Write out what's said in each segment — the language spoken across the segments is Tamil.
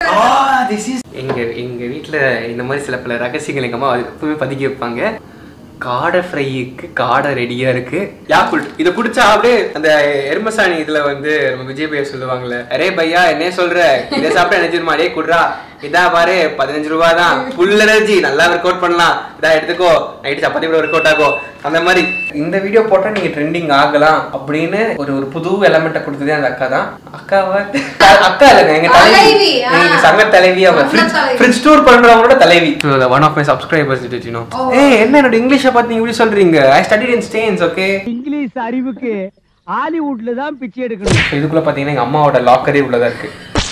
திஸ் இஸ் எங்க எங்க வீட்ல இந்த மாதிரி சில பல ரகசியங்கள் எங்க அம்மா எப்பவுமே பதுக்கி வைப்பாங்க காடை ஃப்ரைக்கு காடை ரெடியா இருக்கு யாக்குல்ட் இதை குடிச்சா அப்படியே அந்த எருமசாணி இதுல வந்து நம்ம விஜய் பையா சொல்லுவாங்கல்ல அரே பையா என்ன சொல்ற இதை சாப்பிட்டா நினைச்சிருமா டே குட்ரா இதா பாரு பதினஞ்சு ரூபா தான் ஃபுல் எனர்ஜி நல்லா ஒர்க் அவுட் பண்ணலாம் இதா எடுத்துக்கோ நைட்டு சப்பாத்தி கூட ஒர்க் அவுட் ஆகும் அந்த மாதிரி இந்த வீடியோ போட்டா நீங்க ட்ரெண்டிங் ஆகலாம் அப்படின்னு ஒரு ஒரு புது எலமெண்ட்டை கொடுத்ததே அந்த அக்கா தான் அக்காவை அக்கா இல்லைங்க எங்க தலைவி தலைவி, ஆ. எங்க சங்க தலைவி அவங்க சங்க ஃப்ரிட்ஜ் தலைவி. ஃப்ரிட்ஜ் டூர் பண்றவங்களோட தலைவி one of my subscribers did you know Oh. ஏய் என்ன என்னோட இங்கிலீஷை பார்த்து நீங்க இப்படி சொல்றீங்க I studied in Stanes okay English அறிவுக்கு ஹாலிவுட்ல தான் பிச்சை எடுக்கணும் இதுக்குள்ள பாத்தீங்கன்னா எங்க அம்மாவோட லாக்கரே உள்ளதா இருக்கு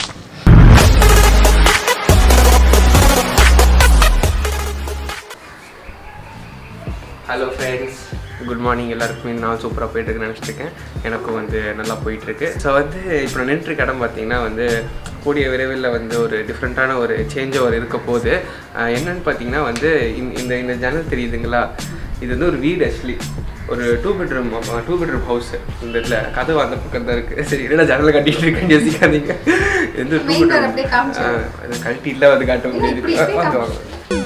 ஹலோ ஃப்ரெண்ட்ஸ் குட் மார்னிங் எல்லாருக்குமே நான் சூப்பராக போயிட்டுருக்கு நினச்சிட்டு இருக்கேன் எனக்கும் வந்து நல்லா போயிட்டுருக்கு ஸோ வந்து இப்போ நான் நின்றுருக்க இடம் பார்த்தீங்கன்னா வந்து கூடிய விரைவில் வந்து ஒரு டிஃப்ரெண்ட்டான ஒரு சேஞ்ச் ஒரு இருக்க போகுது அஹ் என்னன்னு பார்த்தீங்கன்னா வந்து இந்த- இந்த இந்த ஜன்னல் தெரியுதுங்களா இது வந்து ஒரு வீடு ஆக்சுவலி ஒரு two bedroom two bedroom house இந்த இதில் கதவு அந்த பக்கம் தான் இருக்குது சரி என்ன ஜன்னலை கட்டிட்டு இருக்கேன்னு யோசிக்காதீங்க இது வந்து டூ Main door அப்படியே காமிச்சு. பெட்ரூம் கழட்டில வந்து காட்ட இல்ல, இப்படி, இப்படி முடியாது காமிச்சு.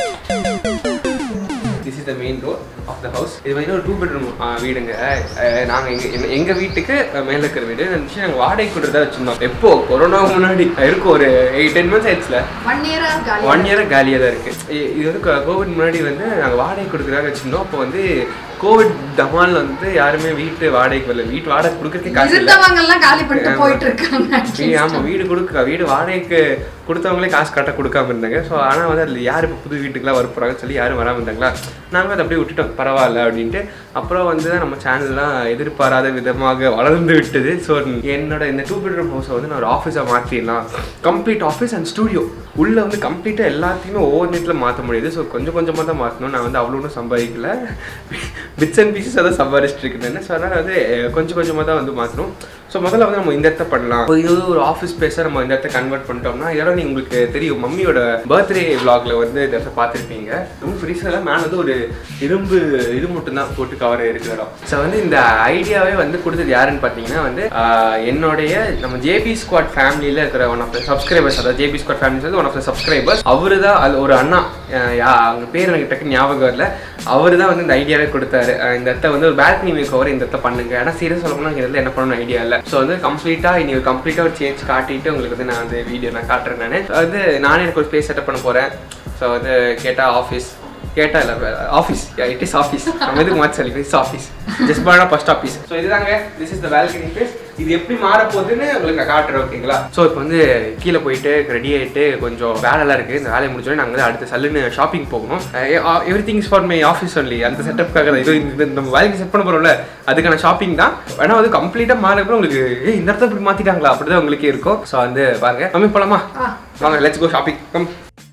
வாங்க this is the main door of the house இது வந்து ஒரு டூ பெட்ரூம் வீடுங்க அஹ் நாங்க எங்க எங்க- எங்க வீட்டுக்கு அஹ், மேல இருக்கிற வீடு இந்த விஷயம் நாங்கள் வாடகை கொடுத்தா வச்சிருந்தோம் எப்போ கொரோனாவுக்கு முன்னாடி இருக்கும் ஒரு எயிட் டென் மந்த்ஸ் ஆயிடுச்சுல ஒன் இயரா காலி ஒன் இயர் காலியாக தான் இருக்கு இ- இது வந்து கோவிட் முன்னாடி வந்து நாங்கள் வாடகை கொடுக்குறாங்க வச்சிருந்தோம் அப்போ வந்து கோவிட் தமால் வந்து யாருமே வீட்டு வாடகைக்கு வரல வீட்டு வாடகை கொடுக்கறதுக்கே காசு இல்லை இருந்தவங்க எல்லாம் காலி பண்ணிட்டு ஆமா. போயிட்டு இருக்காங்க வீ- ஆமா வீடு கொடுக்க வீடு வாடகைக்கு கொடுத்தவங்களே காசு கட்ட கொடுக்காம இருந்தாங்க ஸோ ஆனால் வந்து அதில் யார் இப்போ புது வீட்டுக்குலாம் வர போகிறாங்கன்னு சொல்லி யாரும் வராமல் இருந்தாங்களா நாங்கள் அதை அப்படியே விட்டுட்டோம் பரவாயில்ல அப்படின்ட்டு அப்புறம் வந்து தான் நம்ம சேனல்லாம் எதிர்பாராத விதமாக வளர்ந்து விட்டது ஸோ என்னோட இந்த டூ பெட்ரூம் ஹவுஸை வந்து நான் ஒரு ஆஃபீஸாக மாற்றிடலாம் கம்ப்ளீட் ஆஃபீஸ் அண்ட் ஸ்டூடியோ உள்ளே வந்து கம்ப்ளீட்டாக எல்லாத்தையுமே ஓவர் நெட்டில் மாற்ற முடியுது ஸோ கொஞ்சம் கொஞ்சமாக தான் மாற்றணும் நான் வந்து அவ்வளோ ஒன்றும் சம்பாதிக்கல பிட்ஸ் அண்ட் பீசஸாக தான் சம்பாதிச்சிட்டு இருக்கேன் ஸோ அதனால் வந்து அஹ், கொஞ்சம் கொஞ்சமாக தான் வந்து மாற்றணும் ஸோ முதல்ல வந்து நம்ம இந்த இடத்த பண்ணலாம் இப்போ இது ஒரு ஆஃபீஸ் ஸ்பேஸாக நம்ம இந்த இடத்த கன்வெர்ட் பண்ணிட்டோம்னா இதோட நீ உங்களுக்கு தெரியும் மம்மியோட பர்த்டே vlogல வந்து இந்த இடத்த பார்த்துருப்பீங்க ரொம்ப ஃப்ரீஸாக மேலே வந்து ஒரு இரும்பு இது மட்டும் தான் போட்டு கவர் இருக்கிற இடம் ஸோ வந்து இந்த ஐடியாவே வந்து கொடுத்தது யாருன்னு பார்த்தீங்கன்னா வந்து ஆஹ், என்னுடைய நம்ம ஜேபி ஸ்குவாட் ஃபேமிலியில் இருக்கிற ஒன் ஆஃப் த சப்ஸ்கிரைபர்ஸ் அதாவது ஜேபி ஸ்குவாட் ஃபேமிலி வந்து ஒன் ஆஃப் த சப்ஸ்கிரைபர்ஸ் அவரு தான் அது ஒரு அண்ணா அஹ், யா- அவங்க பேர் எனக்கு டக்கு ஞாபகம் வரல அவர் தான் வந்து இந்த ஐடியாவே கொடுத்தாரு அஹ், இந்த இடத்த வந்து ஒரு பேல்கனி மேக் ஓவர் இந்த இடத்த பண்ணுங்க ஏன்னா சீரியஸ் சொல்ல போனால் இந்த இடத்துல என்ன பண்ணணும் ஐடியா இல்லை ஸோ வந்து கம்ப்ளீட்டாக இனி கம்ப்ளீட்டாக ஒரு சேஞ்ச் காட்டிட்டு உங்களுக்கு வந்து நான் வந்து வீடியோ நான் காட்டுறேன் நான் வந்து நானே எனக்கு ஒரு ஸ்பேஸ் செட்டப் பண்ண போகிறேன் ஸோ வந்து கேட்டால் ஆஃபீஸ் கேட்டா இல்லை ஆஃபீஸ் இட் இஸ் ஆஃபீஸ் நம்ம எதுக்கு மாற்றி சொல்லி இட்ஸ் ஆஃபீஸ் ஜஸ்ட் பானா ஃபர்ஸ்ட் ஆஃபீஸ் ஸோ இதுதாங்க this is the balcony space இது எப்படி மாற போகுதுன்னு உங்களுக்கு நான் காட்டுறேன் ஓகேங்களா ஸோ இப்போ வந்து கீழே போயிட்டு ரெடி ஆகிட்டு கொஞ்சம் வேலைலாம் இருக்குது இந்த வேலையை முடிச்சோடனே நாங்கள் வந்து அடுத்த சல்லுன்னு ஷாப்பிங் போகணும் every things for my office only அந்த செட்டப்புக்காக தான் இது இந்த நம்ம வேலைக்கு செட் பண்ண போகிறோம்ல அதுக்கான ஷாப்பிங் தான் வேணா வந்து கம்ப்ளீட்டாக மாறப்போ உங்களுக்கு ஏய் இந்த இடத்த இப்படி மாற்றிட்டாங்களா அப்படி தான் உங்களுக்கே இருக்கும் ஸோ வந்து பாருங்க மம்மி போலாமா வாங்க let's go shopping come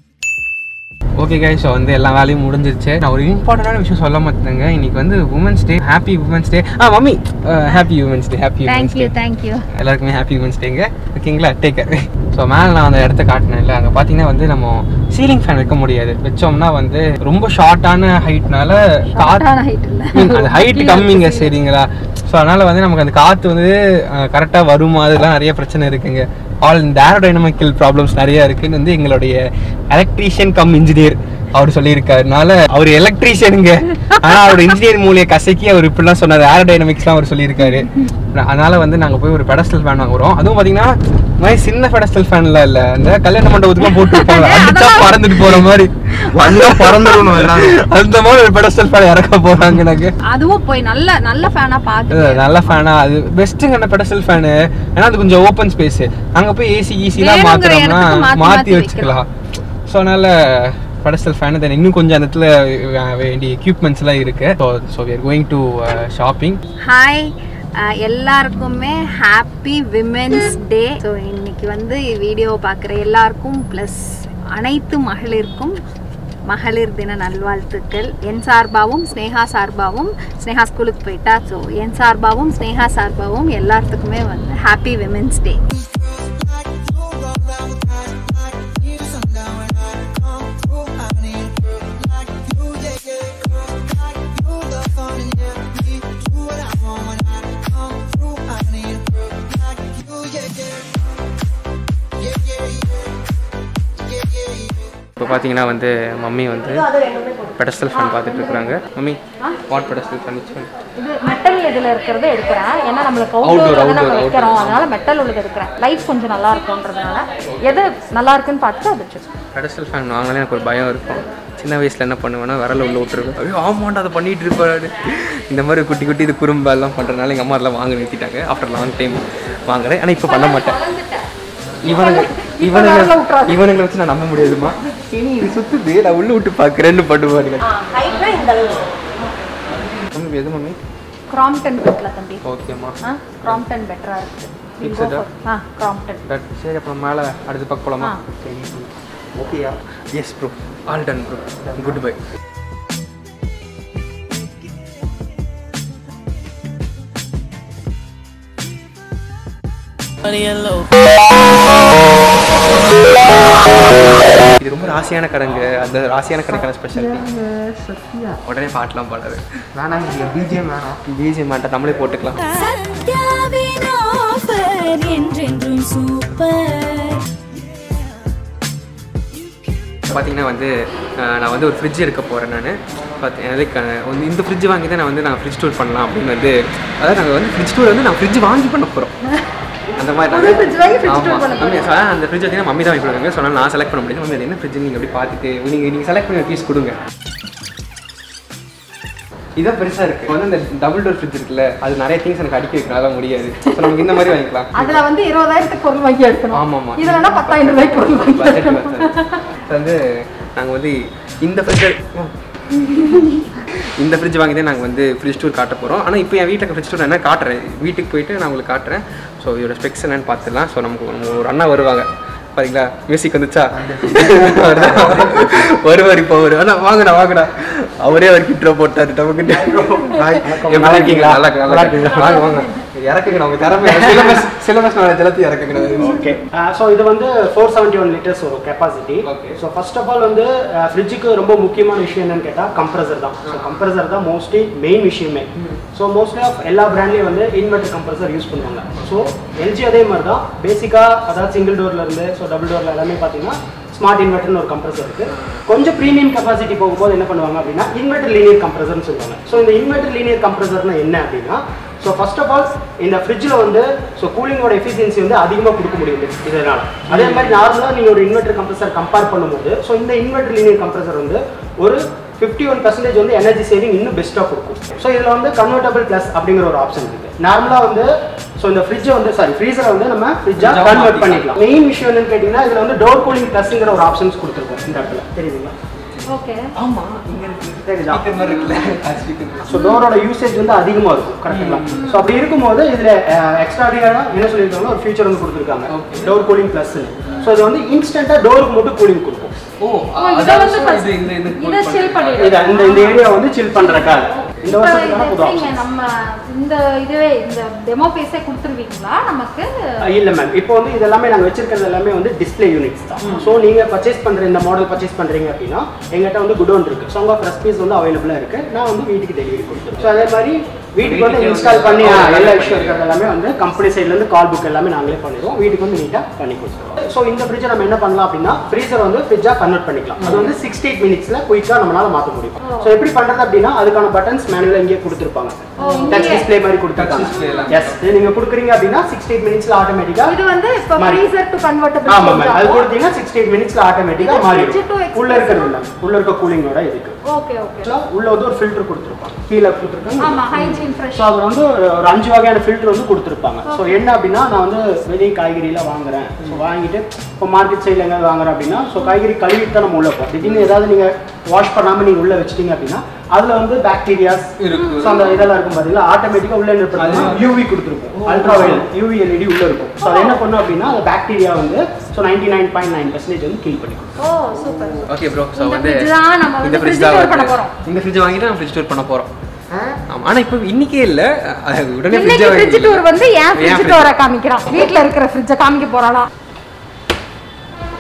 okay guy so வந்து எல்லா வேலையும் முடிஞ்சிருச்சு நான் ஒரு இம்பார்ட்டண்டான விஷயம் சொல்ல மாட்டேங்க இன்னைக்கு வந்து women's day happy women's day ஆ mummy happy women's day happy women's day thank you எல்லாருக்குமே ஹாப்பி உமன்ஸ் டேங்க ஓகேங்களா டேக் ஸோ மேலே நான் அந்த இடத்த காட்டினேன்ல அங்கே பார்த்தீங்கன்னா வந்து நம்ம சீலிங் ஃபேன் வைக்க முடியாது வச்சோம்னா வந்து ரொம்ப ஷார்ட்டான ஹைட்னால Short-ஆன height இல்ல. அந்த ஹைட் கம்மிங்க சரிங்களா ஸோ அதனால வந்து நமக்கு அந்த காற்று வந்து கரெக்டாக வருமா அதெல்லாம் நிறைய பிரச்சனை இருக்குங்க ஆல் இந்த ஏரோடைனமிக்கல் ப்ராப்ளம்ஸ் நிறைய இருக்குன்னு வந்து எங்களுடைய எலக்ட்ரீஷியன் கம் இன்ஜினியர் அவர் சொல்லியிருக்காருனால அவர் எலக்ட்ரீஷியனுங்க ஆனால் அவரோட இன்ஜினியர் மூலிய கசக்கி அவர் இப்படிலாம் சொன்னார் ஏரோடைனமிக்ஸ்லாம் அவர் சொல்லியிருக்காரு அதனால வந்து நாங்கள் போய் ஒரு பெடஸ்டல் ஃபேன் வாங்குறோம் அதுவும் பார்த்தீங்கன்னா இந்த மாதிரி சின்ன பெடஸ்டல் ஃபேன்ல இல்ல இந்த கல்யாண மண்டபத்துக்குலாம் போட்டு வைப்பாங்க அடிச்சா பறந்துட்டு போற மாதிரி வந்தா பறந்துடணும் எல்லாரும் அந்த மாதிரி ஒரு பெடஸ்டல் ஃபேன் இறக்க போறாங்க எனக்கு அதுவும் போய் நல்ல நல்ல ஃபேனா பாத்து அது நல்ல ஃபேனா அது பெஸ்ட்டுங்க அந்த பெடஸ்டல் ஃபேனு ஏன்னா அது கொஞ்சம் ஓப்பன் ஸ்பேஸ் அங்க போய் ஏசி ஈஸிலாம் வேணுங்கிற மாத்துறோம்னா இடத்துக்கு மாத்தி மாத்தி மாத்தி வச்சுக்கலாம் ஸோ அதனால பெடஸ்டல் ஃபேன் தென் இன்னும் கொஞ்சம் அந்த இடத்துல வே- வேண்டிய எக்யூப்மெண்ட்ஸ் எல்லாம் இருக்கு so so we are going to shopping hi எல்லாருக்குமே ஹாப்பி விமென்ஸ் டே ஸோ இன்னைக்கு வந்து வீடியோ பார்க்குற எல்லாருக்கும் ப்ளஸ் அனைத்து மகளிருக்கும் மகளிர் தின நல்வாழ்த்துக்கள் என் சார்பாகவும் ஸ்னேகா சார்பாகவும் ஸ்னேகா ஸ்கூலுக்கு போயிட்டா ஸோ என் சார்பாகவும் ஸ்னேகா சார்பாகவும் எல்லாத்துக்குமே வந்து ஹாப்பி விமென்ஸ் டே இப்போ பார்த்தீங்கன்னா வந்து மம்மி வந்து பெடஸ்டல் ஃபேன் பார்த்துட்டு இருக்கிறாங்க மம்மி வாட் பெடஸ்டல் ஃபேன் இது மெட்டல் இதில் இருக்கிறத எடுக்கிறேன் ஏன்னா நம்மளுக்கு Outdoor, அவுட்டோர் வந்து outdoor, நம்ம outdoor. வைக்கிறோம் அதனால மெட்டல் உள்ளது எடுக்கிறேன் லைஃப் கொஞ்சம் நல்லா இருக்கும்ன்றதுனால எது நல்லா இருக்குன்னு பார்த்து அதை choose பண்ணுவேன். பெடஸ்டல் ஃபேன் வாங்கினாலே எனக்கு ஒரு பயம் இருக்கும் சின்ன வயசில் என்ன பண்ணுவேன்னா விரல உள்ள விட்டுருவேன் ஐயோ ஆமாண்டா அதை பண்ணிட்டு இருப்பாரு இந்த மாதிரி குட்டி குட்டி இது குறும்பு எல்லாம் பண்ணுறதுனால எங்கள் அம்மா எல்லாம் வாங்க நிறுத்திட்டாங்க ஆஃப்டர் லாங் டைம் வாங்குறேன் ஆனால் இப்போ பண்ண மாட்டேன் இவனுங்க இவனுங்க இவனுங்களை வச்சு நான் நம்ப முடியாதுமா இனி இது சுத்துது நான் உள்ள விட்டு பார்க்குறேன்னு பண்ணுவானுங்க மம்மி எது மம்மி கிராம்டன் பெட்ல தம்பி ஓகேம்மா ஆ கிராம்டன் பெட்டரா இருக்கு We'll go Fixed-ஆ? for- ஆ கிராம்டன் பட் சரி அப்புறம் மேலே அடுத்து பக்கம் போகலாமா சரி ஓகேயா yes bro all done bro good bye இது ரொம்ப ராசியான கடைங்க அந்த ராசியான கடைக்கான ஸ்பெஷாலிட்டி உடனே பாட்டெலாம் பாடாது வேணாம் பிஜிஎம் வேணாம் பிஜிஎம் மாட்டா நம்மளே போட்டுக்கலாம் சத்யாவின் ஆஃபர் என்றென்றும் சூப்பர் பார்த்தீங்கன்னா வந்து அஹ், நான் வந்து ஒரு ஃப்ரிட்ஜ் எடுக்க போகிறேன் நான் பார்த்து அதுக்கு வந்து இந்த ஃப்ரிட்ஜ் வாங்கி தான் நான் வந்து நான் ஃப்ரிட்ஜ் ஸ்டோர் பண்ணலாம் அப்படின்னு வந்து அதாவது நாங்கள் வந்து ஃப்ரிட்ஜ் ஸ்டோர் வந்து நான் ஃப்ரிட்ஜ் வாங்கி பண்ண போகிறோம் அந்த மாதிரி நாங்கள் fridge வாங்கி fridge store ஆமாம் பண்ண மம்மி so, அந்த ஃப்ரிட்ஜ் பார்த்தீங்கன்னா மம்மி தான் வாங்கி கொடுங்க சொன்னால் நான் செலக்ட் பண்ண முடியும் மம்மி அது என்ன ஃப்ரிட்ஜ் நீங்கள் அப்படி பார்த்துட்டு நீங்கள் நீங்கள் செலக்ட் பண்ணி பீஸ் கொடுங்க இதான் பெருசாக இருக்குது வந்து இந்த டபுள் டோர் ஃப்ரிட்ஜ் இருக்குல்ல அது நிறைய திங்ஸ் எனக்கு அடிக்க வைக்கணும் அதெல்லாம் முடியாது ஸோ நமக்கு இந்த மாதிரி வாங்கிக்கலாம் அதுல வந்து இருபதாயிரத்துக்கு பொருள் வாங்கி எடுக்கணும் ஆமாம்மா இதுலன்னா பத்தாயிரம் ரூபாய்க்கு பொருள் வாங்கி பட்ஜெட் வந்து நாங்கள் வந்து இந்த ஃப்ரிட்ஜ் இந்த ஃப்ரிட்ஜ் வாங்கி தான் நாங்கள் வந்து ஃப்ரிட்ஜ் டூர் காட்ட போகிறோம் ஆனால் இப்போ என் வீட்டுக்கு ஃப்ரிட்ஜ் டூர் என்ன காட்டுறேன் வீட்டுக்கு போயிட்டு நான் உங்களுக்கு காட்டுறேன் ஸோ இதோட ஸ்பெக்ஸ் என்னன்னு பார்த்துடலாம் ஸோ நமக்கு ஒரு- ஒரு அண்ணா வருவாங்க பாத்தீங்களா மியூசிக் வந்துச்சா வருவார் இப்போ அவர் அண்ணா வாங்கடா வாங்கடா அவரே அவர் கிட்ட போட்டாரு நமக்கு எப்படி இருக்கீங்களா நல்லா இருக்கு, நல்லா இருக்கு. வாங்க வாங்க இறக்குங்க உங்க திறமை சிலபஸ் சிலபஸ் நாலேஜ் எல்லாத்தையும் இறக்குங்க ஓகே ஸோ இது வந்து ஃபோர் செவன்ட்டி ஒன் லிட்டர்ஸ் வரும் capacity Okay. So first of all வந்து ஃப்ரிட்ஜுக்கு ரொம்ப முக்கியமான விஷயம் என்னன்னு கேட்டால் கம்ப்ரஸர் தான் ஸோ கம்ப்ரஸர் தான் மோஸ்ட்லி மெயின் விஷயமே ஸோ மோஸ்ட்லி ஆஃப் எல்லா பிராண்ட்லேயும் வந்து இன்வெர்டர் கம்ப்ரஸர் யூஸ் பண்ணுவாங்க ஸோ எல்ஜி அதே மாதிரி தான் பேசிக்காக அதாவது சிங்கிள் டோர்ல இருந்து ஸோ டபுள் டோர்ல எல்லாமே பார்த்தீங்கன்னா ஸ்மார்ட் இன்வெர்டர்னு ஒரு கம்ப்ரஸர் இருக்கு கொஞ்சம் ப்ரீமியம் கெப்பாசிட்டி போகும்போது என்ன பண்ணுவாங்க அப்படின்னா இன்வெர்டர் லீனியர் கம்ப்ரஸர்னு சொல்லுவாங்க ஸோ இந்த இன்வெர்டர் லீனியர் கம்ப்ரஸர்னா என்ன அப்படின்னா ஸோ ஃபர்ஸ்ட் ஆஃப் ஆல் இந்த ஃப்ரிட்ஜில் வந்து ஸோ கூலிங்கோட எஃபிஷியன்சி வந்து அதிகமாக கொடுக்க முடியுது இதனால் அதே மாதிரி நார்மலாக நீங்கள் ஒரு இன்வெர்டர் கம்ப்ரஸர் கம்பேர் பண்ணும்போது ஸோ இந்த இன்வெர்டர் லீனியர் கம்ப்ரஸர் வந்து ஒரு ஃபிஃப்டி ஒன் பர்சன்டேஜ் வந்து எனர்ஜி சேவிங் இன்னும் பெஸ்ட்டாக கொடுக்கும் ஸோ இதில் வந்து கன்வெர்டபிள் ப்ளஸ் அப்படிங்கிற ஒரு ஆப்ஷன் இருக்குது நார்மலாக வந்து ஸோ இந்த ஃப்ரிட்ஜை வந்து சாரி ஃப்ரீசரை வந்து நம்ம ஃப்ரிட்ஜாக Fridge-ஆ கன்வெர்ட் மாத்திக்கலாம். பண்ணிக்கலாம் மெயின் விஷயம் என்னன்னு கேட்டிங்கன்னா இதில் வந்து டோர் கூலிங் ப்ளஸ்ங்கிற ஒரு ஆப்ஷன்ஸ் கொடுத்துருக்கோம் இந்த இடத்துல தெரியுதுங்களா ஓகே ஆமா இங்க இருக்கு தெரியுதா ஸ்பீக்கர் மாதிரி இருக்குல்ல அது ஸ்பீக்கர் ஸோ டோரோட யூசேஜ் வந்து அதிகமாக இருக்கும் கரெக்டுங்களா ஸோ அப்படி இருக்கும்போது இதில் எக்ஸ்ட்ராடினராக என்ன சொல்லியிருக்காங்க ஒரு ஃபீச்சர் வந்து கொடுத்துருக்காங்க டோர் கூலிங் ப்ளஸ் ஸோ இது வந்து இன்ஸ்டண்ட்டாக டோருக்கு மட்டும் கூலிங் கொடுக்கும் ஓ இதை அதான் வந்து so first- இது இந்த இந்த இதை chill பண்ணிடு. இது இந்த இந்த ஏரியா வந்து சில் பண்ணுறக்கா இந்த இப்ப வருஷத்துக்கான இது புது எப்படிங்க ஆப்ஷன் நம்ம இந்த இதுவே இந்த டெமோ பேஸே கொடுத்துருவீங்களா நமக்கு இல்ல மேம் இப்போ வந்து இது எல்லாமே நாங்கள் வச்சிருக்கிறது எல்லாமே வந்து டிஸ்ப்ளே யூனிட்ஸ் தான் ஸோ நீங்கள் பர்ச்சேஸ் பண்ணுற இந்த மாடல் பர்ச்சேஸ் பண்ணுறீங்க அப்படின்னா எங்கிட்ட வந்து குடோன் இருக்கு ஸோ உங்கள் ஃப்ரெஷ் பீஸ் வந்து அவைலபிளாக இருக்கு நான் வந்து வீட்டுக்கு டெலிவரி கொடுத்துருவேன் ஸோ அதே மாதிரி வீட்டுக்கு வந்து வீட்டுக்கே இன்ஸ்டால் வந்து பண்ணி ஆ, எல்லாமே எல்லா விஷயம் இருக்கிறது எல்லாமே வந்து கம்பெனி சைட்லேருந்து கால் புக் எல்லாமே நாங்களே பண்ணிடுவோம் வீட்டுக்கு வந்து நீட்டாக பண்ணி கொடுத்துருவோம் ஸோ இந்த ஃப்ரிட்ஜை நம்ம என்ன பண்ணலாம் அப்படின்னா ஃப்ரீசர் வந்து ஃப்ரிட்ஜாக கன்வெர்ட் பண்ணிக்கலாம் அது வந்து சிக்ஸ்டி எயிட் மினிட்ஸில் குயிக்காக நம்மளால மாற்ற முடியும் ஸோ எப்படி பண்ணுறது அப்படின்னா அதுக்கான பட்டன்ஸ் மேனுவலாக இங்கேயே கொடுத்துருப்பாங்க ஓ, இங்கேயே. டச் டிஸ்ப்ளே மாதிரி Touch display கொடுத்துருக்காங்க எல்லாம். எஸ் இது நீங்கள் கொடுக்குறீங்க அப்படின்னா சிக்ஸ்டி எயிட் மினிட்ஸில் ஆட்டோமேட்டிக்காக இது வந்து இப்போ மாறி. ஃப்ரீசர் டு கன்வெர்ட்டபிள் ஆமா மேம் அது கொடுத்தீங்கன்னா சிக்ஸ்டி எயிட் மினிட்ஸ்ல ஆட்டோமேட்டிக்கா இது மாறிடும் fridge to express உள்ள இருக்கிறது இல்ல உள்ள இருக்க கூலிங்கோட இதுக்கு ஓகே ஓகே Actually, உள்ள வந்து ஒரு ஃபில்டர் கொடுத்துருப்பாங்க கீழே கொடுத்துருக்காங்க ஆமா ஹைஜீன் ஃப்ரெஷ் ஸோ அது வந்து ஒரு ஒரு அஞ்சு வகையான ஃபில்டர் வந்து கொடுத்துருப்பாங்க ஸோ என்ன அப்படின்னா நான் வந்து வெளியே காய்கறிலாம் வாங்குறேன் ஸோ வாங்கிட்டு இப்போ மார்க்கெட் சைடில் எங்கேயாவது வாங்குறேன் அப்படின்னா ஸோ காய்கறி கழுவிட்டு தான் நம்ம உள்ள போவோம் திடீர்னு ஏதாவது நீங்கள் வாஷ் பண்ணாமல் நீங்கள் உள்ள வச்சிட்டீங்க அப்படின்னா அதில் வந்து பாக்டீரியாஸ் இருக்கு. ஸோ அந்த இதெல்லாம் இருக்கும் பார்த்தீங்களா ஆட்டோமேட்டிக்காக உள்ள என்ன பண்ணுறோம் யூவி கொடுத்துருக்கும் அல்ட்ரா வயல் யூவி எல்இடி உள்ள இருக்கும் ஸோ அது என்ன பண்ணும் அப்படின்னா அந்த பாக்டீரியா வந்து so ninety nine point nine percentage வந்து கில் பண்ணி கொடுக்கும் ஓ சூப்பர் ஓகே ப்ரோ ஸோ இந்த வந்து fridge தான் நம்ம வந்து இந்த ஃப்ரிட்ஜ் fridge தான் tour பண்ண வந்து- போறோம். இந்த ஃப்ரிட்ஜ் வாங்கிட்டு நம்ம ஃப்ரிட்ஜ் டூர் பண்ண போறோம் ஆமா ஆனா இப்போ இன்னைக்கே இல்ல அது உடனே இன்னைக்கு ஃப்ரிட்ஜ் ஃப்ரிட்ஜ் டூர் வந்து ஏன் ஃப்ரிட்ஜ் fridge? டூரை காமிக்கிறான் வீட்ல இருக்கிற ஃப்ரிட்ஜை காமிக்க போறானா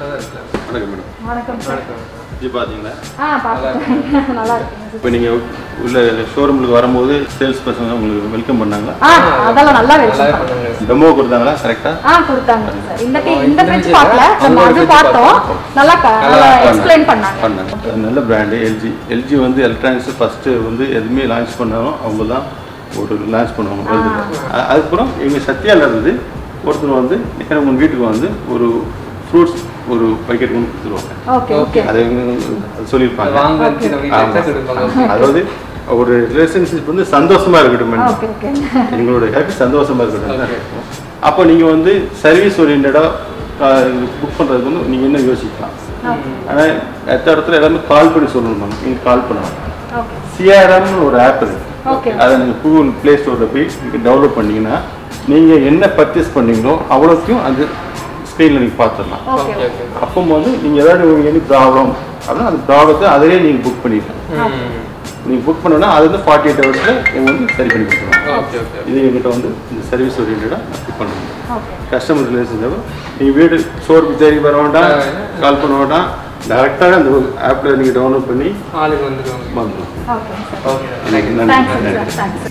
வணக்கம் மேடம் வணக்கம் சார் இது பார்த்தீங்களா ஆ பார்த்துட்டேன் நல்லா இருக்குங்க இப்போ நீங்கள் உள்ள ஷோரூமுக்கு வரும்போது சேல்ஸ் பர்சன் உங்களுக்கு வெல்கம் பண்ணாங்களா ஆ அதெல்லாம் நல்லா வெல்கம் டெமோ கொடுத்தாங்களா கரெக்டாக ஆ கொடுத்தாங்க சார் இந்த டி- இந்த ஃப்ரிட்ஜ் பார்க்கல நம்ம அது பார்த்தோம் நல்லா க- நல்லா எக்ஸ்பிளைன் பண்ணாங்க பண்ணாங்க அது நல்ல பிராண்டு எல்ஜி எல்ஜி வந்து எலக்ட்ரானிக்ஸ் ஃபஸ்ட்டு வந்து எதுவுமே லான்ச் பண்ணாலும் அவங்க தான் ஒரு லான்ச் பண்ணுவாங்க வேர்ல்டுல. அ- அதுக்கப்புறம் எங்கள் சத்யாவில் இருந்து ஒருத்தர் வந்து நேரம் உங்கள் வீட்டுக்கு வந்து ஒரு ஃப்ரூட்ஸ் ஒரு பக்கெட் கொண்டு கொடுத்துருவாங்க ஓகே ஓகே அதை இவங்க அது சொல்லியிருப்பாங்க வாங்க வச்சு நம்ம வீட்டுல ஆமா. எடுத்து கொடுப்பாங்க. அதாவது ஒரு ரிலேஷன்ஷிப் வந்து சந்தோஷமா இருக்கட்டும் மேடம். ஓகே ஓகே எங்களோட ஹேப்பி சந்தோஷமா இருக்கட்டும் அப்போ நீங்க வந்து சர்வீஸ் ஓரியன்டா புக் பண்றதுக்கு வந்து நீங்க என்ன யோசிக்கலாம் ஆனா எத்த இடத்துல எல்லாமே கால் பண்ணி சொல்லணும் மேம் நீங்க கால் பண்ணலாம் ஓகே சிஆர்எம்னு ஒரு ஆப் இருக்கு Okay. அதை நீங்க கூகுள் ப்ளே ஸ்டோர்ல போய் நீங்க டவுன்லோட் பண்ணீங்கன்னா நீங்க என்ன பர்ச்சேஸ் பண்ணீங்களோ அவ்வளோத்தையும் அது ஸ்க்ரீன்ல நீங்க பார்த்துடலாம் ஓகே ஓகே அப்போ வந்து நீங்க ஏதாவது உங்களுக்கு எனி ப்ராப்ளம் அப்படின்னா அந்த ப்ராப்ளத்தை அதிலே நீங்க புக் பண்ணிடலாம் நீங்க புக் பண்ணோன்னா அது வந்து ஃபார்ட்டி எயிட் ஹவர்ஸ்ல நீங்க வந்து சரி பண்ணி கொடுத்துருவாங்க ஓகே ஓகே இது எங்கிட்ட வந்து இந்த சர்வீஸ் ஓரியன்டாக புக் பண்ணுவோம் ஓகே கஸ்டமர் ரிலேஷன்ஷிப் நீங்கள் வீடு ஷோருக்கு தேடி வர வேண்டாம் கால் பண்ண வேண்டாம் டேரெக்டாக அந்த ஆப்பில் நீங்கள் டவுன்லோட் பண்ணி ஆளுங்க வந்துருவாங்க வந்துடும் ஓகே சார் ஓகே நன்றி தேங்க்ஸ் நன்றி சார் தேங்க்ஸ்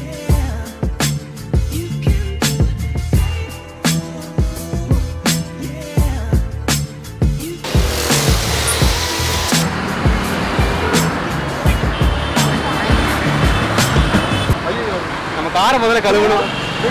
நம்ம காரை முதல்ல கழுவணும்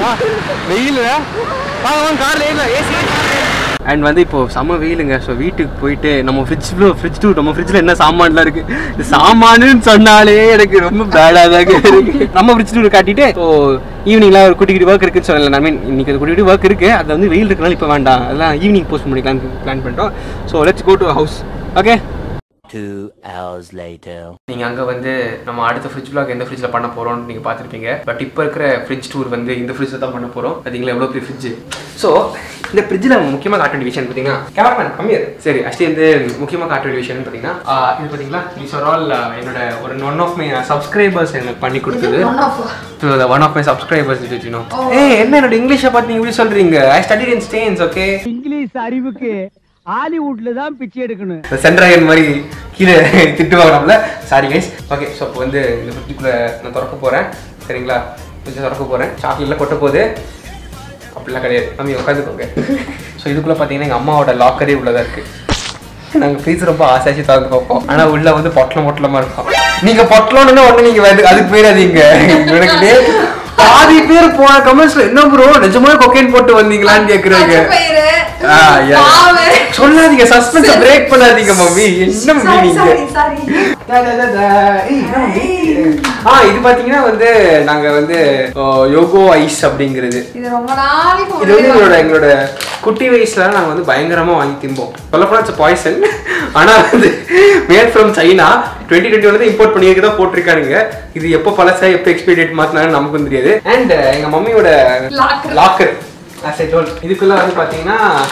வெயில் கார்ல ஏசி அண்ட் வந்து இப்போ செம வெயிலுங்க ஸோ வீட்டுக்கு போயிட்டு நம்ம ஃப்ரிட்ஜில் ஃப்ரிட்ஜ் டூ நம்ம ஃப்ரிட்ஜில் என்ன சாமான்லாம் இருக்கு இந்த சாமானுன்னு சொன்னாலே எனக்கு ரொம்ப பேடாக தாங்க இருக்கு நம்ம ஃப்ரிட்ஜ் டூர் காட்டிட்டு ஸோ ஈவினிங்லாம் ஒரு குட்டி குட்டி ஒர்க் இருக்குன்னு சொல்லல ஐ மீன் இன்னைக்கு ஒரு குட்டி குட்டி ஒர்க் இருக்கு அது வந்து வெயில் இருக்கனால இப்போ வேண்டாம் அதெல்லாம் ஈவினிங் போஸ்ட் பண்ணிக்கலாம் பிளான் பண்ணிட்டோம் so let's go to house okay Two hours later. நீங்கள் அங்கே வந்து நம்ம அடுத்த ஃப்ரிட்ஜ் பிளாக் எந்த ஃப்ரிட்ஜில் பண்ண போகிறோம்னு நீங்கள் பார்த்துருப்பீங்க பட் இப்போ இருக்கிற ஃப்ரிட்ஜ் டூர் வந்து இந்த ஃப்ரிட்ஜில் தான் பண்ண போகிறோம் பார்த்தீங்களா எவ்வளோ பெரிய ஃப்ரிட்ஜ் ஸோ இந்த ஃப்ரிட்ஜில் முக்கியமாக காட்ட வேண்டிய விஷயம் பார்த்தீங்கன்னா கேமராமேன் கம்மியர் சரி ஆக்சுவலி வந்து முக்கியமாக காட்ட வேண்டிய விஷயம் பார்த்தீங்கன்னா ஆஹ் இது பார்த்தீங்களா இஸ் ஆல் என்னோட ஒரு ஒன் ஆஃப் மை சப்ஸ்கிரைபர்ஸ் எனக்கு பண்ணி கொடுத்தது one of one of my subscribers you know ஏ என்ன என்னோட இங்கிலீஷை பார்த்து நீங்கள் இப்படி சொல்கிறீங்க I study in Stanes okay English அறிவுக்கு ஹாலிவுட்ல தான் பிச்சை எடுக்கணும் இந்த சென்ட்ராயன் மாதிரி கீழே திட்டுவாங்க நம்மள சாரி கைஸ் ஓகே ஸோ அப்போ வந்து இந்த ஃப்ரிட்ஜுக்குள்ளே நான் திறக்க போகிறேன் சரிங்களா ஃப்ரிட்ஜை திறக்க போகிறேன் சாக்லேட்லாம் கொட்ட போகுது அப்படிலாம் கிடையாது நம்ம உட்காந்துக்கோங்க ஸோ இதுக்குள்ளே பார்த்தீங்கன்னா எங்கள் அம்மாவோட லாக்கரே உள்ளதா இருக்குது நாங்கள் ஃப்ரீஸ் ரொம்ப ஆசாசி திறந்து பார்ப்போம் ஆனால் உள்ள வந்து பொட்டலம் பொட்டலமாக இருக்கும் நீங்கள் பொட்டலம்னு ஒன்று நீங்கள் வந்து அதுக்கு போயிடாதீங்க எனக்கு டே- பாதி பேர் போன கமெண்ட்ஸ்ல என்ன ப்ரோ நிஜமாவே கொக்கைன் போட்டு வந்தீங்களான்னு கேக்குறாங்க பயிறு ஆ, yeah. பாவு. சொல்லாதீங்க சஸ்பென்ஸ் பிரேக் பண்ணாதீங்க மம்மி என்ன மம்மி Sorry, நீங்க sorry, sorry. டா, டா, டா, டா. ஏய், என்ன மம்மி? ஆ இது பாத்தீங்கன்னா வந்து நாங்க வந்து ஓ, யோகோ ஐஸ் அப்படிங்கிறது இது ரொம்ப நாளைக்கு இது வந்து எங்களோட முன்னாடி எங்களோட குட்டி வயசுல நாங்க வந்து பயங்கரமா வாங்கி திம்போம் சொல்லப்போனா இட்ஸ் பாய்சன் ஆனா வந்து made from China twenty twenty வந்து இம்போர்ட் பண்ணியிருக்கதா போட்டிருக்கானுங்க இது எப்போ பழசா எப்போ எக்ஸ்பைரி டேட் மாத்தினாலும் நமக்கும் தெரியாது அண்ட் எங்க மம்மியோட Locker. Locker as I told இதுக்குள்ள வந்து பாத்தீங்கன்னா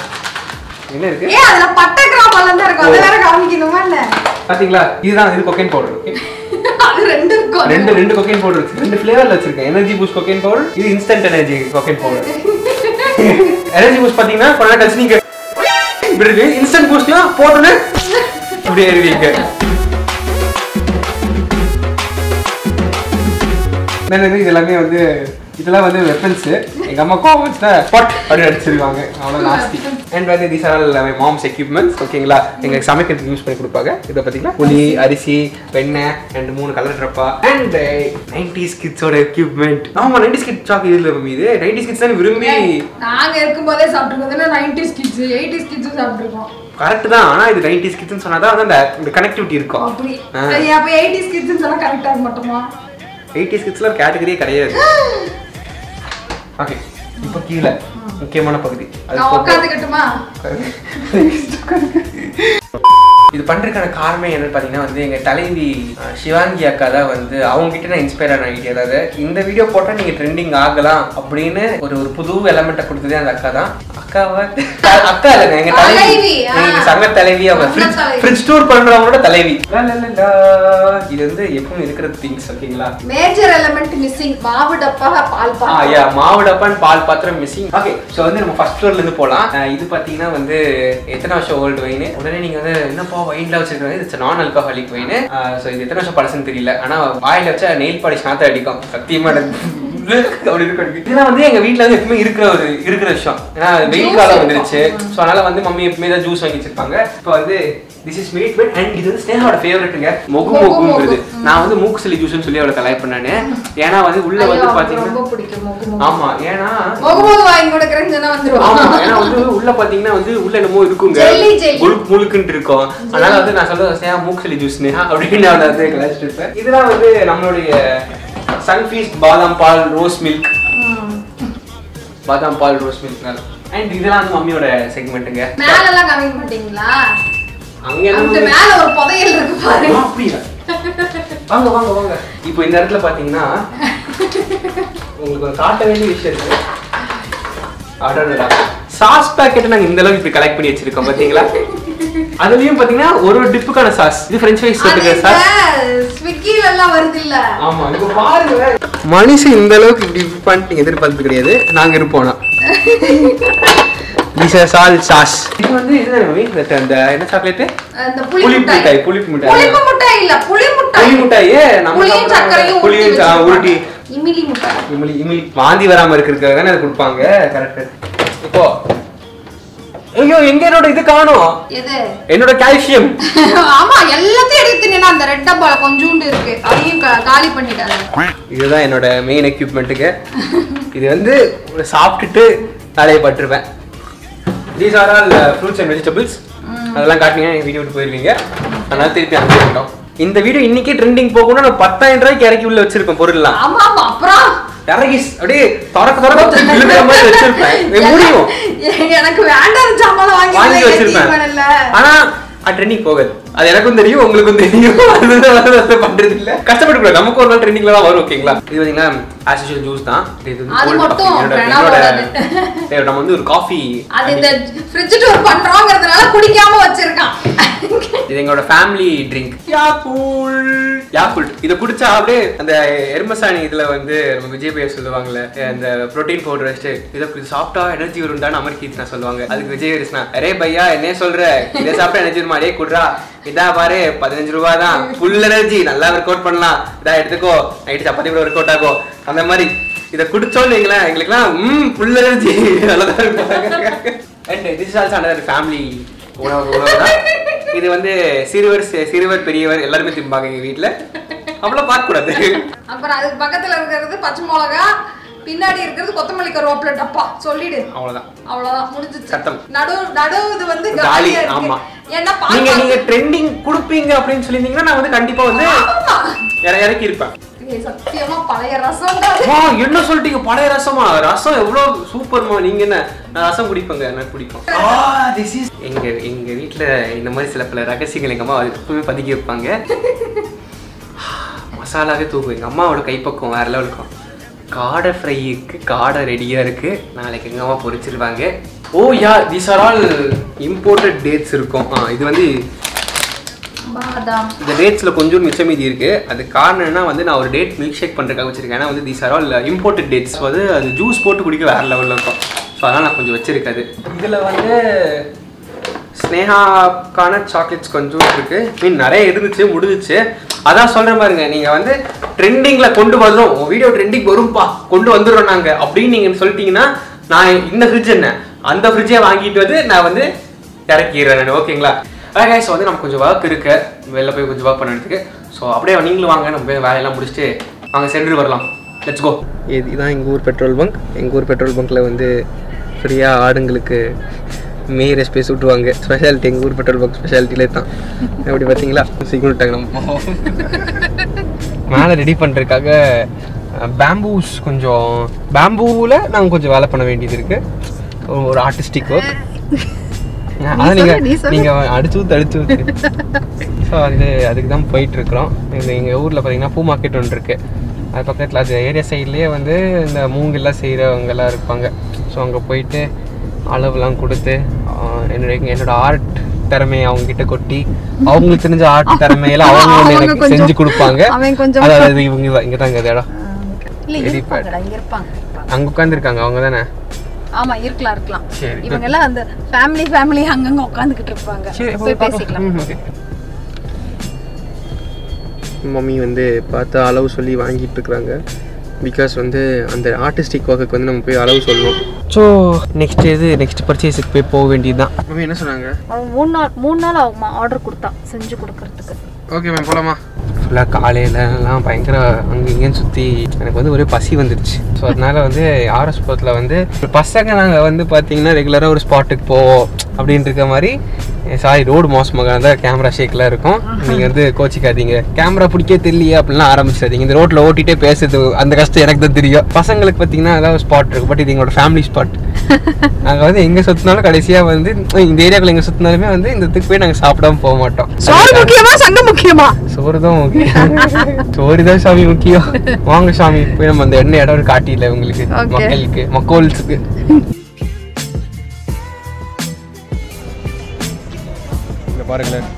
என்ன இருக்கு ஏன் அதுல பட்டை கிராமெல்லாம் தான் இருக்கும் அதை வேற காமிக்கணுமா என்ன பாத்தீங்களா இதுதான் இது கொக்கைன் பவுடர் ஓகே அது ரெண்டு இருக்கும் ரெண்டு ரெண்டு கொக்கைன் பவுடர் இருக்கு ரெண்டு ஃப்ளேவர்ல வச்சிருக்கேன் எனர்ஜி பூஸ்ட் கொக்கைன் பவுடர் இது instant energy cocaine powder energy boost பாத்தீங்கன்னா கொஞ்ச நேரம் கழிச்சு நீங்க இப்படி இருக்கு இன்ஸ்டன்ட் பூஸ்ட்லாம் போட்டோன்னு இப்படி ஏறுவீங்க என்னது இது எல்லாமே வந்து இதெல்லாம் வந்து வெப்பன்ஸ் எங்க அம்மா கோவம் வச்சுட்டா பட் அப்படின்னு அடிச்சிருவாங்க அவ்வளோ நாஸ்தி அண்ட் வந்து தீஸ் ஆர் எல்லாமே மாம்ஸ் எக்யூப்மெண்ட்ஸ் ஓகேங்களா எங்க சமைக்கிறதுக்கு யூஸ் பண்ணி கொடுப்பாங்க இதை பார்த்தீங்களா புளி அரிசி வெண்ணெய் அண்ட் மூணு கலர் ட்ரப்பா அண்ட் நைன்டிஸ் கிட்ஸோட எக்யூப்மெண்ட் ஆமா நைன்டிஸ் கிட் சாக் இதுல மம்மி இது நைன்டிஸ் கிட்ஸ் தான் விரும்பி நாங்க இருக்கும்போதே சாப்பிட்டுருக்கோம் நைன்டிஸ் கிட்ஸ் எயிட்டிஸ் கிட்ஸும் சாப்பிட்டுருக்கோம் கரெக்ட் தான் ஆனா இது நைன்டிஸ் கிட்ஸ்னு சொன்னாதான் வந்து அந்த இந்த கனெக்டிவிட்டி இருக்கும் அப்படி சரி அப்ப எயிட்டிஸ் கிட்ஸ் சொன்னா கரெக்டா இருக்க மாட்டோமா எயிட்டிஸ் கிட்ஸ்ல கேட்டகரியே கிடையாது ஓகே இப்போ கீழே முக்கியமான பகுதி அது நான் போக- உட்காந்துக்கட்டுமா இது பண்றதுக்கான காரணமே என்னன்னு பார்த்தீங்கன்னா வந்து எங்கள் தலைவி அஹ், சிவாங்கி அக்கா தான் வந்து அவங்க கிட்ட நான் இன்ஸ்பயர் ஆன ஐடியா அதாவது இந்த வீடியோ போட்டால் நீங்கள் ட்ரெண்டிங் ஆகலாம் அப்படின்னு ஒரு ஒரு புது எலமெண்ட்டை கொடுத்ததே அந்த அக்கா தான் அக்காவை அக்கா இல்லைங்க எங்க தலைவி தலைவி, ஆ. எங்க சங்க தலைவி அவங்க சங்க தலைவி. ஃப்ரிட்ஜ் டூர் பண்றவங்களோட தலைவி லா, லா, லா, லா. இது வந்து எப்பவும் இருக்கிற திங்ஸ் ஓகேங்களா மேஜர் எலமெண்ட் மிஸ்ஸிங் மாவு டப்பா பால் ஆ பால் யா மாவு டப்பான் பால் பாத்திரம் மிஸ்ஸிங் ஓகே ஸோ வந்து நம்ம ஃபர்ஸ்ட் ஃப்ளோர்ல இருந்து போகலாம் இது பார்த்தீங்கன்னா வந்து எத்தனை வருஷம் ஓல்டு வைன் உடனே நீங்க வந்து என்னப்பா வைன்ல வச்சிருக்காங்க இது நான் ஆல்கஹாலிக் வைன் ஸோ இது எத்தனை வருஷம் பழசுன்னு தெரியல ஆனா வாயில வச்சா நெயில் பாலிஷ் நாத்த அடிக்கும் சத்தியமா எனக்கு அப்படி இருக்கு இதெல்லாம் வந்து எங்க வீட்ல வந்து எப்பவுமே இருக்கிற ஒரு இருக்கிற விஷயம் ஏன்னா வெயில் Juice காலம் இருக்கும். வந்துருச்சு ஸோ அதனால வந்து மம்மி எப்பவுமே தான் ஜூஸ் வாங்கி வச்சிருப்பாங்க இப்போ வந்து this is meat but and இது வந்து ஸ்னேகாவோட ஃபேவரட்டுங்க மொகு மொகு மொகுங்கிறது மொகு. நான் வந்து மூக்கு சளி ஜூஸ்னு சொல்லி அவளை கலாய் பண்ணானு ஏன்னா வந்து உள்ள ஐயோ, வந்து அவருக்கு பாத்தீங்கன்னா ரொம்ப பிடிக்கும் மொகு மொகு. ஆமா ஏன்னா மொகு மொகு வாங்கி கொடுக்குறேன்னு சொன்னா வந்துருவா ஆமா ஏன்னா வந்து உள்ள பாத்தீங்கன்னா வந்து உள்ள என்னமோ இருக்குங்க Jelly, jelly. முழுக்கு முழுக்குன்னு இருக்கும் அதனால வந்து நான் சொல்றது ஸ்னேகா மூக்கு சளி ஜூஸ்னு அப்படின்னு அவளை வந்து கலாய்ச்சிட்டு இருப்பேன் இதெல்லாம் வந்து நம்மளுடைய சன்ஃபீஸ்ட் பாதாம் பால் ரோஸ் மில்க் பாதாம் பால் ரோஸ் மில்க் அண்ட் இதெல்லாம் வந்து மம்மியோட செக்மெண்ட்டுங்க மேல எல்லாம் காமிக்க மாட்டீங்களா அங்க அந்த என்ன மேல ஒரு புதையல் இருக்கு பாரு ஆ, அப்படியா வாங்க வாங்க வாங்க இப்போ இந்த இடத்துல பாத்தீங்கன்னா உங்களுக்கு ஒரு காட்ட வேண்டிய விஷயம் இருக்கு அடடடா சாஸ் பாக்கெட் நாங்க இந்த அளவுக்கு இப்படி கலெக்ட் பண்ணி வச்சிருக்கோம் பாத்தீங்களா அதுலயும் பாத்தீங்கன்னா ஒரு ஒரு டிப்புக்கான சாஸ் இது ஃப்ரெஞ்ச் ஃப்ரைஸ் அது இருக்கிற இந்த சாஸ் ஸ்விக்கில எல்லாம் வருது இல்ல ஆமா இப்ப பாருங்க மனுஷன் இந்த அளவுக்கு இப்படி இப்படி பண்ணிட்டு எதிர்பார்த்து கிடையாது நாங்க இருப்போம் திஸ் இஸ் ஆல் சாஸ் இது வந்து இதுதானே மம்மி? இந்த அந்த என்ன சாக்லேட் அந்த புளி புளிப்பு மிட்டாய் மிட்டாய் புளிப்பு மிட்டாய் புளிப்பு மிட்டாய் இல்ல புளி மிட்டாய் புளி மிட்டாயே நம்ம புளியும் சாப்பிடுற சர்க்கரையும் புளியும் ஊத்தி சா- வச்சிருப்பாங்க. உருட்டி இமிலி மிட்டாய் இமிலி இமிலி வாந்தி வராம இருக்கிறதுக்காக தானே அது கொடுப்பாங்க கரெக்ட் இப்போ ஐயோ எங்க என்னோட இது காணோம் எது என்னோட கால்சியம் ஆமா எல்லாத்தையும் எடுத்துனேன்னா அந்த ரெட் டப்பால கொஞ்சூண்டு இருக்கு அதையும் கா- காலி பண்ணிட்டாங்க இதுதான் என்னோட மெயின் எக்யூப்மெண்ட்டுக்கு இது வந்து சாப்பிட்டுட்டு வேலையை பட்டிருப்பேன் these are all fruits and vegetables அதெல்லாம் காட்டினீங்கன்னா வீடியோ விட்டு போயிருவீங்க அதனால திருப்பி அங்கே இருக்கட்டும் இந்த வீடியோ இன்னைக்கே ட்ரெண்டிங் போகணும்னா நான் பத்தாயிரம் ரூபாய்க்கு இறக்கி உள்ள வச்சிருப்பேன் பொருள்லாம் ஆமா ஆமா அப்புறம் இறக்கி அப்படியே திறக்க திறக்க இழுக்கிற மாதிரி வச்சிருப்பேன் இது முடியும் எ- எனக்கு வேண்டாம் சாமான் வாங்கி வாங்கி வைக்க வச்சிருப்பேன் தீவனம் இல்ல. ஆனா ட்ரெண்டிங் போகாது அது எனக்கும் தெரியும் உங்களுக்கும் தெரியும் அதுதான் வந்து அதை பண்றது இல்ல கஷ்டப்பட்டு கூடாது நமக்கு ஒரு நாள் ட்ரெண்டிங்ல தான் வரும் ஓகேங்களா இது பாத்தீங்கன்னா ஆஸ் யூஷுவல் ஜூஸ் தான் இது வந்து அது cold மட்டும் coffee. என்னோட பிரணவோட friend-ஓட- ஏய், நம்ம வந்து ஒரு காஃபி அது இந்த ஃப்ரிட்ஜ் டூர் பண்றோங்கிறதுனால குடிக்காம வச்சிருக்கான் இது எங்களோட ஃபேமிலி ட்ரிங்க் யாக்குல் யாக்குல் இதை குடிச்சா அப்படியே அந்த எருமசாணி இதுல வந்து நம்ம விஜய் பையா சொல்லுவாங்கல்ல அந்த புரோட்டீன் பவுடர் வச்சுட்டு இதை இது சாப்பிட்டா எனர்ஜி வரும்டான்னு அமர்கீத்னா சொல்லுவாங்க அதுக்கு விஜய் ஹரிஸ்னா அரே பையா என்ன சொல்ற இதை சாப்பிட்டா எனர்ஜி வருமா அடே குட்ரா இதா பாரு பதினஞ்சு ரூபா தான் ஃபுல் எனர்ஜி நல்லா ஒர்க் அவுட் பண்ணலாம் இதா எடுத்துக்கோ நைட்டு சப்பாத்தி கூட ஒர்க் அவுட் ஆகும் அந்த மாதிரி இதை குடிச்சோன்னு வைங்களேன் எங்களுக்குலாம் ம் ஃபுல் எனர்ஜி நல்லதா இருக்கும் and this also another family உணவு உணவு தான் இது வந்து சிறுவர் சி- சிறுவர் பெரியவர் எல்லாருமே திம்பாங்க எங்க வீட்ல அவ்வளோ பார்க்க கூடாது அப்புறம் அதுக்கு பக்கத்துல இருக்கிறது பச்சை மிளகா பின்னாடி இருக்கிறது கொத்தமல்லி கருவேப்பிலை டப்பா சொல்லிடு அவ்வளவுதான் அவ்வளவுதான் முடிஞ்சிச்சு கத்தம். நடு நடு இது வந்து காலி காலியா இருக்கு ஆமா ஏன்னா நீங்க பால் நீங்க ட்ரெண்டிங் கொடுப்பீங்க அப்படின்னு சொல்லியிருந்தீங்கன்னா நான் வந்து கண்டிப்பா வந்து இற- இறக்கி இருப்பேன் ஏய், சத்தியமா பழைய ரசம் தான் வா என்ன சொல்லிட்டீங்க பழைய ரசமா ரசம் எவ்வளவு சூப்பர்மா நீங்க என்ன நான் ரசம் குடிப்பேங்க எனக்கு பிடிக்கும் திஸ் இஸ் எங்க எங்க வீட்ல இந்த மாதிரி சில பல ரகசியங்கள் எங்க அம்மா எப்பவுமே பதுக்கி வைப்பாங்க மசாலாவே தூக்கும் எங்க அம்மாவோட கைப்பக்கம் வேற லெவல் இருக்கும் காடை ஃப்ரைக்கு காடை ரெடியா இருக்கு நாளைக்கு எங்க அம்மா பொரிச்சிருவாங்க oh yeah these are all imported dates இருக்கும் ஆ, இது வந்து பாதாம் இந்த டேட்ஸில் கொஞ்சம் மிச்சம் மீதி இருக்கு அது காரணம் என்ன வந்து நான் ஒரு டேட் மில்க் ஷேக் பண்ணுறதுக்காக வச்சிருக்கேன் ஏன்னா வந்து these are all imported dates வந்து அது ஜூஸ் போட்டு குடிக்க வேற லெவலில் இருக்கும் ஸோ அதனால் நான் கொஞ்சம் வச்சிருக்காது இதில் வந்து ஸ்னேகாக்கான சாக்லேட்ஸ் கொஞ்சம் இருக்கு மீன் நிறைய இருந்துச்சு முடிஞ்சிச்சு அதான் சொல்கிறேன் பாருங்க நீங்கள் வந்து ட்ரெண்டிங்கில் கொண்டு வந்துடும் உங்கள் வீடியோ ட்ரெண்டிங் வரும்பா கொண்டு வந்துடுறோம் நாங்கள் அப்படின்னு நீங்கள் சொல்லிட்டீங்கன்னா நான் இந்த ஃப்ரிட்ஜ் என்ன அந்த ஃப்ரிட்ஜை வாங்கிட்டு வந்து நான் வந்து இறக்கிடுறேன் நான் ஓகேங்களா கைஸ் வந்து நமக்கு கொஞ்சம் ஒர்க் இருக்கு வெளில போய் கொஞ்சம் ஒர்க் பண்ணுறதுக்கு ஸோ அப்படியே நீங்களும் வாங்க நம்ம போய் வேலையெல்லாம் முடிச்சுட்டு வாங்க சென்று வரலாம் லெட்ஸ் கோ இது இதான் எங்கள் ஊர் பெட்ரோல் பங்க் எங்கள் ஊர் பெட்ரோல் பங்க்கில் வந்து ஃப்ரீயாக ஆடுங்களுக்கு மேயர் ஸ்பேஸ் விட்டுருவாங்க ஸ்பெஷாலிட்டி எங்கள் ஊர் பெட்ரோல் பங்க் ஸ்பெஷாலிட்டியிலே தான் எப்படி பார்த்தீங்களா சீக்கிரம் விட்டாங்க நம்ம மேலே ரெடி பண்ணுறதுக்காக பேம்பூஸ் கொஞ்சம் பேம்பூவில் நாங்கள் கொஞ்சம் வேலை பண்ண வேண்டியது இருக்குது ஒரு ஆர்டிஸ்டிக் ஒர்க் அதான் நீங்க சொல்லு, நீ சொல்லு. நீங்க அடிச்சு ஊத்து அடிச்சு ஊத்து ஸோ வந்து அதுக்கு தான் போயிட்டு இருக்கிறோம் இந்த எங்கள் ஊரில் பார்த்தீங்கன்னா பூ மார்க்கெட் ஒன்று இருக்கு அது பக்கத்தில் அது ஏரியா சைட்லேயே வந்து இந்த மூங்கெல்லாம் செய்கிறவங்கெல்லாம் இருப்பாங்க ஸோ அங்கே போயிட்டு அளவுலாம் கொடுத்து ஆஹ், என்னுடைய என்னோட ஆர்ட் திறமையை அவங்க கிட்ட கொட்டி அவங்களுக்கு தெரிஞ்ச ஆர்ட் திறமையெல்லாம் அவங்க வந்து அவங்க எனக்கு கொஞ்சம் செஞ்சு கொடுப்பாங்க அவன் கொஞ்சம் அதாவது இவங்க தான் இங்கே தான் இங்கே இடம் இல்ல Very இருப்பாங்கடா இங்க இருப்பாங்க இருப்பாங்க. அங்கே உட்காந்துருக்காங்க அவங்க தானே ஆமா இருக்கலாம் இருக்கலாம் சரி. இவங்க எல்லாம் அந்த ஃபேமிலி ஃபேமிலி அங்கங்க உட்காந்துக்கிட்டு இருப்பாங்க போய் பேசிக்கலாம் ஓகே மம்மி வந்து பார்த்து அளவு சொல்லி வாங்கிட்டு இருக்கிறாங்க பிகாஸ் வந்து அந்த ஆர்டிஸ்டிக் ஒர்க்குக்கு வந்து நம்ம போய் அளவு சொல்லணும் ஸோ நெக்ஸ்ட் இது நெக்ஸ்ட் பர்ச்சேஸுக்கு போய் போக வேண்டியது தான் மம்மி என்ன சொன்னாங்க அவன் மூணு நாள் மூணு நாள் ஆகுமா ஆர்டர் கொடுத்தான் செஞ்சு கொடுக்கறதுக்கு ஓகே மேம் போகலாமா ஃபுல்லாக காலையிலலாம் பயங்கர அங்கே இங்கேன்னு சுற்றி எனக்கு வந்து ஒரே பசி வந்துடுச்சு ஸோ அதனால வந்து ஆர்எஸ் புரத்தில் வந்து பசங்க நாங்கள் வந்து பார்த்தீங்கன்னா ரெகுலராக ஒரு ஸ்பாட்டுக்கு போவோம் அப்படின்னு இருக்க மாதிரி சாரி ரோடு மோசமாக இருந்தால் கேமரா ஷேக்லாம் இருக்கும் நீங்கள் வந்து கோச்சிக்காதீங்க கேமரா பிடிக்க தெரியலையே அப்படிலாம் ஆரம்பிச்சிடாதீங்க இந்த ரோட்டில் ஓட்டிகிட்டே பேசுறது அந்த கஷ்டம் எனக்கு தான் தெரியும் பசங்களுக்கு பார்த்தீங்கன்னா ஏதாவது ஸ்பாட் இருக்குது பட் இது எங்களோட ஃபேமிலி ஸ்பாட் நாங்கள் வந்து எங்கே சுற்றினாலும் கடைசியாக வந்து இந்த ஏரியாக்குள்ள எங்கே சுற்றினாலுமே வந்து இந்த இதுக்கு போய் நாங்கள் சாப்பிடாம போக மாட்டோம் சோறு முக்கியமா சண்டை முக்கியமா சோறு தான் முக்கியம் சோறு தான் சாமி முக்கியம் வாங்க சாமி போய் நம்ம அந்த எண்ணெய் இடம் காட்டியில உங்களுக்கு Okay. மக்களுக்கு மக்கோல்ஸுக்கு இங்க பாருங்களேன்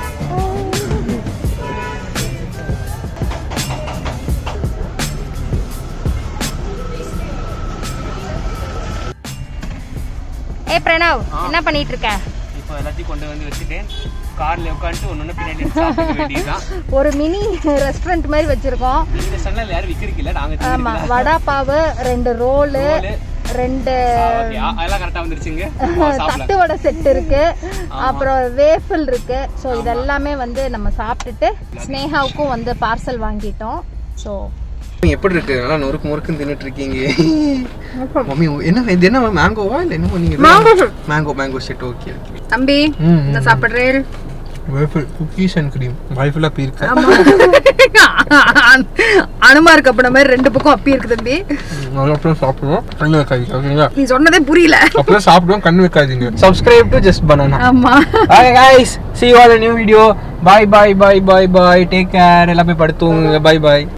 ஏ பிரணவ் என்ன பண்ணிட்டு இருக்க இப்போ எல்லாத்தையும் கொண்டு வந்து வச்சுட்டேன் கார்ல உட்காந்துட்டு ஒன்று பின்னாடி சாப்பிட வேண்டியதுதான் ஒரு மினி ரெஸ்டாரண்ட் மாதிரி வச்சிருக்கோம் இந்த சன்னல் யாரும் விற்கிறீங்கல்ல நாங்கள் ஆமா வடா பாவு ரெண்டு ரோலு ரெண்டு ஓகே அதெல்லாம் கரெக்டாக வந்துருச்சுங்க சாப்பிடலாம் தட்டு வடை செட் இருக்கு அப்புறம் வேஃபில் இருக்கு ஸோ இதெல்லாமே வந்து நம்ம சாப்பிட்டுட்டு ஸ்னேகாவுக்கும் வந்து பார்சல் வாங்கிட்டோம் ஸோ எப்படி இருக்கு நல்லா நொறுக்கு முறுக்குன்னு தின்னுட்டு இருக்கீங்க மம்மி என்ன இது என்ன மேங்கோவா இல்ல என்ன பண்ணீங்க mango mango shed okay okay தம்பி இந்த சாப்பிடுறேன் வேஃபிள் குக்கீஸ் அண்ட் க்ரீம் வாய்ஃபுல்லாக பீர்க்க அனுமாருக்கு அப்பட மாதிரி ரெண்டு பக்கம் அப்பி இருக்கு தம்பி நல்லா அப்புறம் சாப்பிடுவோம் கண்ணு வைக்காதீங்க ஓகேங்களா நீ சொன்னதே புரியல அப்புறம் சாப்பிடுவோம் கண்ணு வைக்காதீங்க சப்ஸ்கிரைப் டு ஜஸ்ட் பனானா ஆமா Hi guys, see you all in a new video. Bye bye bye bye bye. Take care. எல்லாம் போய் படுத்துங்க. Bye bye.